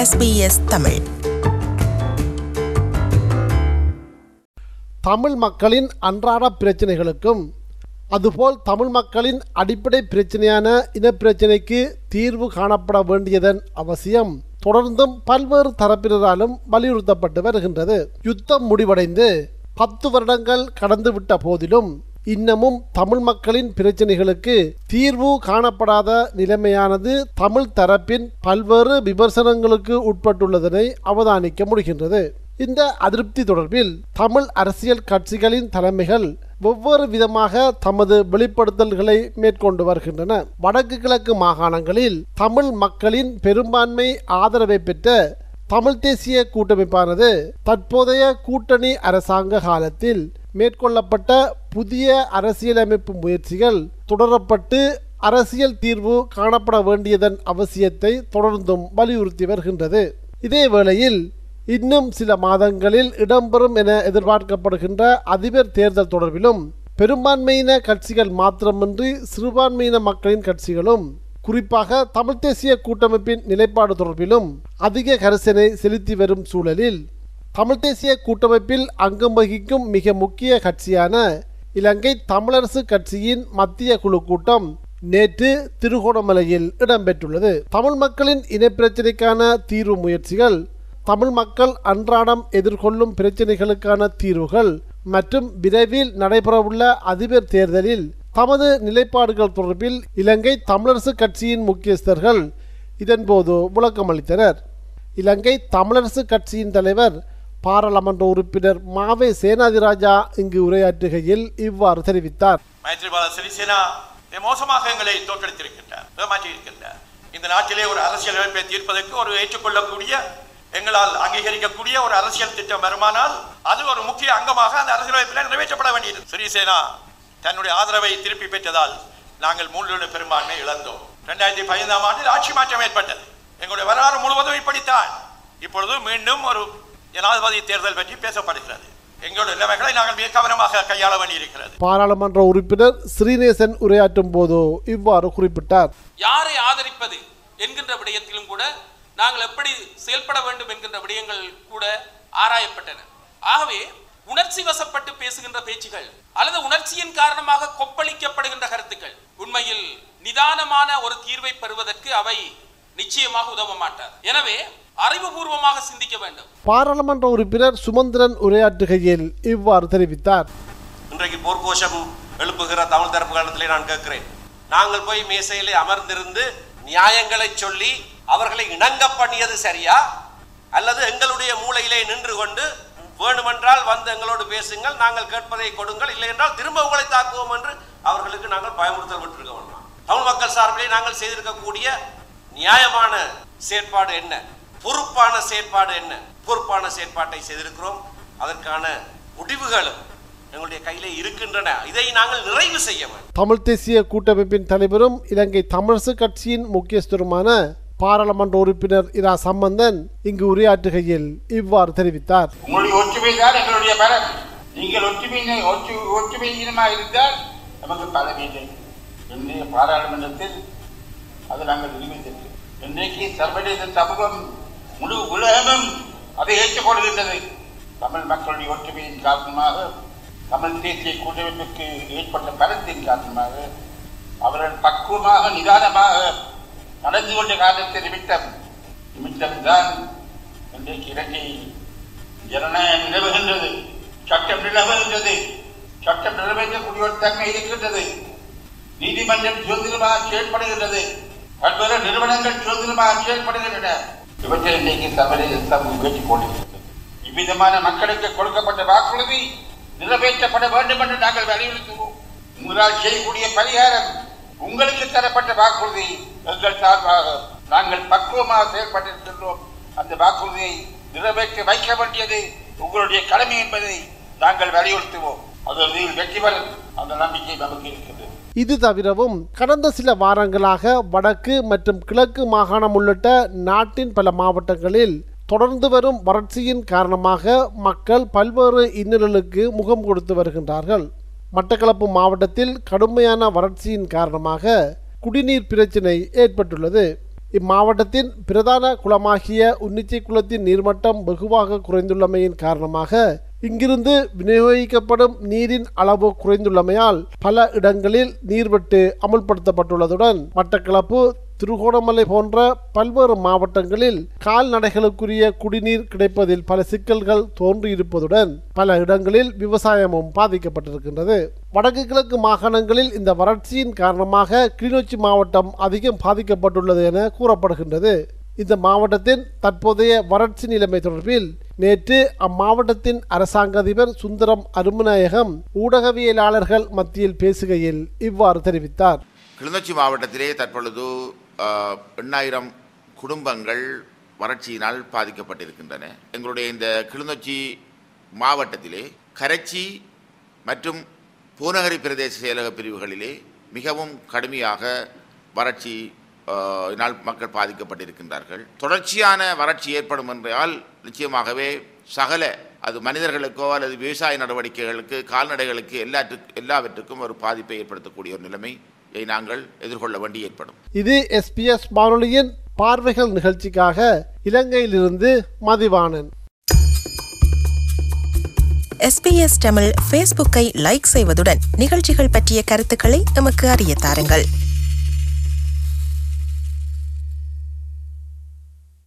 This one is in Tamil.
SBS தமிழ் தமிழ் மக்களின் அன்றாட பிரச்சனைகளுக்கும் அதுபோல் தமிழ் மக்களின் அடிப்படை பிரச்சனையான இனப்பிரச்சனைக்கு தீர்வு காணப்பட வேண்டியதன் அவசியம் தொடர்ந்தும் பல்வேறு தரப்பினராலும் வலியுறுத்தப்பட்டு வருகின்றது யுத்தம் முடிவடைந்து பத்து வருடங்கள் கடந்துவிட்ட போதிலும் இன்னமும் தமிழ் மக்களின் பிரச்சனைகளுக்கு தீர்வு காணப்படாத நிலைமையானது தமிழ் தரப்பின் பல்வேறு விமர்சனங்களுக்கு உட்பட்டுள்ளதனை அவதானிக்க முடிகின்றது இந்த அதிருப்தி தொடர்பில் தமிழ் அரசியல் கட்சிகளின் தலைமைகள் வெவ்வேறு விதமாக தமது வெளிப்படுத்தல்களை மேற்கொண்டு வருகின்றன வடக்கு கிழக்கு மாகாணங்களில் தமிழ் மக்களின் பெரும்பான்மை ஆதரவை பெற்ற தமிழ் தேசிய கூட்டமைப்பானது தற்போதைய கூட்டணி அரசாங்க காலத்தில் மேற்கொள்ளப்பட்ட புதிய அரசியலமைப்பு முயற்சிகள் தொடரப்பட்டு அரசியல் தீர்வு காணப்பட வேண்டியதன் அவசியத்தை தொடர்ந்தும் வலியுறுத்தி வருகின்றது இதே வேளையில் இன்னும் சில மாதங்களில் இடம்பெறும் என எதிர்பார்க்கப்படுகின்ற அதிபர் தேர்தல் தொடர்பிலும் பெரும்பான்மையின கட்சிகள் மாத்திரமின்றி சிறுபான்மையின மக்களின் கட்சிகளும் குறிப்பாக தமிழ் தேசிய கூட்டமைப்பின் நிலைப்பாடு தொடர்பிலும் அதிக கரிசனை செலுத்தி வரும் சூழலில் தமிழ் தேசிய கூட்டமைப்பில் அங்கம் வகிக்கும் மிக முக்கிய கட்சியான இலங்கை தமிழரசு கட்சியின் மத்திய குழு கூட்டம் நேற்று திருகோணமலையில் இடம்பெற்றுள்ளது தமிழ் மக்களின் இனப்பிரச்சினைக்கான தீர்வு முயற்சிகள் தமிழ் மக்கள் அன்றாடம் எதிர்கொள்ளும் பிரச்சினைகளுக்கான தீர்வுகள் மற்றும் விரைவில் நடைபெறவுள்ள அதிபர் தேர்தலில் தமது நிலைப்பாடுகள் தொடர்பில் இலங்கை தமிழரசு கட்சியின் முக்கியஸ்தர்கள் இதன்போது விளக்கமளித்தனர் இலங்கை தமிழரசு கட்சியின் தலைவர் பாராளுமன்ற உறுப்பினர் மாவே சேனாதிராஜா இங்கு உரையாற்றுகையில் இவ்வாறு தெரிவித்தார் மைத்ரிபால சிறிசேனா மிக மோசமாக எங்களை தோற்கடித்திருக்கின்றார் ஏமாற்றி இருக்கின்றார் இந்த நாட்டிலே ஒரு அரசியல் அமைப்பை தீர்ப்பதற்கு ஒரு ஏற்றுக்கொள்ளக்கூடிய எங்களால் அங்கீகரிக்கக்கூடிய ஒரு அரசியல் திட்டம் வருமானால் அது ஒரு முக்கிய அங்கமாக அந்த அரசியலமைப்பில் நிறைவேற்றப்பட வேண்டியது சிறிசேனா தன்னுடைய ஆதரவை திருப்பி பெற்றதால் நாங்கள் மூன்று பெரும்பான்மை இழந்தோம் ரெண்டாயிரத்தி பதினைந்தாம் ஆண்டில் ஆட்சி மாற்றம் ஏற்பட்டது எங்களுடைய வரலாறு முழுவதும் இப்படித்தான் இப்பொழுது மீண்டும் ஒரு ஜனாதிபதி தேர்தல் பற்றி பேசப்படுகிறது எங்களுடைய நிலைமைகளை நாங்கள் மிக கவனமாக கையாள வேண்டியிருக்கிறது பாராளுமன்ற உறுப்பினர் ஸ்ரீநேசன் உரையாற்றும் போது இவ்வாறு குறிப்பிட்டார் யாரை ஆதரிப்பது என்கின்ற விடயத்திலும் கூட நாங்கள் எப்படி செயல்பட வேண்டும் என்கின்ற விடயங்கள் கூட ஆராயப்பட்டன ஆகவே உணர்ச்சி வசப்பட்டு பேசுகின்ற பேச்சுகள் அல்லது உணர்ச்சியின் காரணமாக கொப்பளிக்கப்படுகின்ற கருத்துக்கள் உண்மையில் நிதானமான ஒரு தீர்வை பெறுவதற்கு அவை நிச்சயமாக உதவ மாட்டார் எனவே அறிவுபூர்வமாக சிந்திக்க வேண்டும் பாராளுமன்ற உறுப்பினர் சுமந்திரன் உரையாற்றுகையில் இவ்வாறு தெரிவித்தார் இன்றைக்கு போர்க்கோஷம் எழுப்புகிற தமிழ் தரப்புகளிடத்திலே நான் கேட்கிறேன் நாங்கள் போய் மேசையிலே அமர்ந்திருந்து நியாயங்களை சொல்லி அவர்களை இணங்க பண்ணியது சரியா அல்லது எங்களுடைய மூளையிலே நின்று கொண்டு வேணுமென்றால் வந்து எங்களோடு பேசுங்கள் நாங்கள் கேட்பதை கொடுங்கள் இல்லை என்றால் திரும்ப உங்களை தாக்குவோம் என்று அவர்களுக்கு நாங்கள் பயமுறுத்தல் விட்டிருக்க வேண்டாம் தமிழ் மக்கள் சார்பிலே நாங்கள் செய்திருக்கக்கூடிய நியாயமான செயற்பாடு என்ன பொறுப்பான செயற்பாடு என்ன பொறுப்பான செயற்பாட்டை செய்திருக்கிறோம் அதற்கான முடிவுகளும் எங்களுடைய கையிலே இருக்கின்றன இதை நாங்கள் நிறைவு செய்ய வேண்டும் தமிழ் தேசிய கூட்டமைப்பின் தலைவரும் இலங்கை தமிழரசு கட்சியின் முக்கியஸ்தருமான பாராளுமன்ற உறுப்பினர் இரா சம்பந்தன் இங்கு உரையாற்றுகையில் இவ்வாறு தெரிவித்தார் உங்களுடைய ஒற்றுமை தான் எங்களுடைய பலம் நீங்கள் ஒற்றுமை ஒற்று ஒற்றுமையினமாக இருந்தால் நமக்கு பலம் இல்லை இன்றைய பாராளுமன்றத்தில் அதை நாங்கள் நிரூபித்திருக்கிறோம் இன்றைக்கு சர்வதேச சமூகம் முழு உலகமும் அதை ஏற்றுக்கொள்கின்றது தமிழ் மக்களுடைய ஒற்றுமையின் காரணமாக தமிழ் தேசிய கூட்டமைப்புக்கு ஏற்பட்ட பலத்தின் காரணமாக அவர்கள் பக்குவமாக நிதானமாக நடந்து கொண்ட காரணத்தை நிமித்தம் நிமித்தம்தான் இன்றைக்கு இலங்கை ஜனநாயகம் நிலவுகின்றது சட்டம் நிலவுகின்றது சட்டம் நிறைவேற்றக்கூடிய ஒரு தன்மை இருக்கின்றது நீதிமன்றம் சுதந்திரமாக செயல்படுகின்றது பல்வேறு நிறுவனங்கள் சுதந்திரமாக செயல்படுகின்றன இவற்றை இன்றைக்கு சர்வதேச சமூகம் பேசிக் கொண்டிருக்கிறது இவ்விதமான மக்களுக்கு கொடுக்கப்பட்ட வாக்குறுதி நிறைவேற்றப்பட வேண்டும் என்று நாங்கள் வலியுறுத்துவோம் உங்களால் செய்யக்கூடிய பரிகாரம் உங்களுக்கு தரப்பட்ட வாக்குறுதி எங்கள் சார்பாக நாங்கள் பக்குவமாக செயல்பட்டிருக்கின்றோம் அந்த வாக்குறுதியை நிறைவேற்றி வைக்க வேண்டியது உங்களுடைய கடமை என்பதை நாங்கள் வலியுறுத்துவோம் அதில் வெற்றி பெறும் அந்த நம்பிக்கை நமக்கு இருக்கிறது இது தவிரவும் கடந்த சில வாரங்களாக வடக்கு மற்றும் கிழக்கு மாகாணம் உள்ளிட்ட நாட்டின் பல மாவட்டங்களில் தொடர்ந்து வரும் வறட்சியின் காரணமாக மக்கள் பல்வேறு இன்னல்களுக்கு முகம் கொடுத்து வருகின்றார்கள் மட்டக்களப்பு மாவட்டத்தில் கடுமையான வறட்சியின் காரணமாக குடிநீர் பிரச்சினை ஏற்பட்டுள்ளது இம்மாவட்டத்தின் பிரதான குளமாகிய உன்னிச்சை குளத்தின் நீர்மட்டம் வெகுவாக குறைந்துள்ளமையின் காரணமாக இங்கிருந்து விநியோகிக்கப்படும் நீரின் அளவு குறைந்துள்ளமையால் பல இடங்களில் நீர்வெட்டு அமுல்படுத்தப்பட்டுள்ளதுடன் மட்டக்களப்பு திருகோணமலை போன்ற பல்வேறு மாவட்டங்களில் கால்நடைகளுக்குரிய குடிநீர் கிடைப்பதில் பல சிக்கல்கள் தோன்றியிருப்பதுடன் பல இடங்களில் விவசாயமும் பாதிக்கப்பட்டிருக்கின்றது வடக்கு கிழக்கு மாகாணங்களில் இந்த வறட்சியின் காரணமாக கிளிநொச்சி மாவட்டம் அதிகம் பாதிக்கப்பட்டுள்ளது என கூறப்படுகின்றது இந்த மாவட்டத்தின் தற்போதைய வறட்சி நிலைமை தொடர்பில் நேற்று அம்மாவட்டத்தின் அரசாங்க அதிபர் சுந்தரம் அருமநாயகம் ஊடகவியலாளர்கள் மத்தியில் பேசுகையில் இவ்வாறு தெரிவித்தார் கிளிநொச்சி மாவட்டத்திலே தற்பொழுது ஆஹ், எண்ணாயிரம் குடும்பங்கள் வறட்சியினால் பாதிக்கப்பட்டிருக்கின்றன எங்களுடைய இந்த கிளிநொச்சி மாவட்டத்திலே கரைச்சி மற்றும் பூநகரி பிரதேச செயலக பிரிவுகளிலே மிகவும் கடுமையாக வறட்சி ஆஹ், இனால் மக்கள் பாதிக்கப்பட்டிருக்கின்றார்கள் தொடர்ச்சியான வறட்சி ஏற்படும் என்றால் நிச்சயமாகவே சகல அது மனிதர்களுக்கோ அல்லது விவசாய நடவடிக்கைகளுக்கு கால்நடைகளுக்கு எல்லாற்றுக்கு எல்லாவற்றுக்கும் ஒரு பாதிப்பை ஏற்படுத்தக்கூடிய ஒரு நிலைமையை நாங்கள் எதிர்கொள்ள வேண்டி ஏற்படும் இது எஸ்பிஎஸ் வானொலியின் பார்வைகள் நிகழ்ச்சிக்காக இலங்கையிலிருந்து மதிவாணன் எஸ்பிஎஸ் தமிழ் ஃபேஸ்புக்கை லைக் செய்வதுடன் நிகழ்ச்சிகள் பற்றிய கருத்துக்களை எமக்கு அறிய தாருங்கள்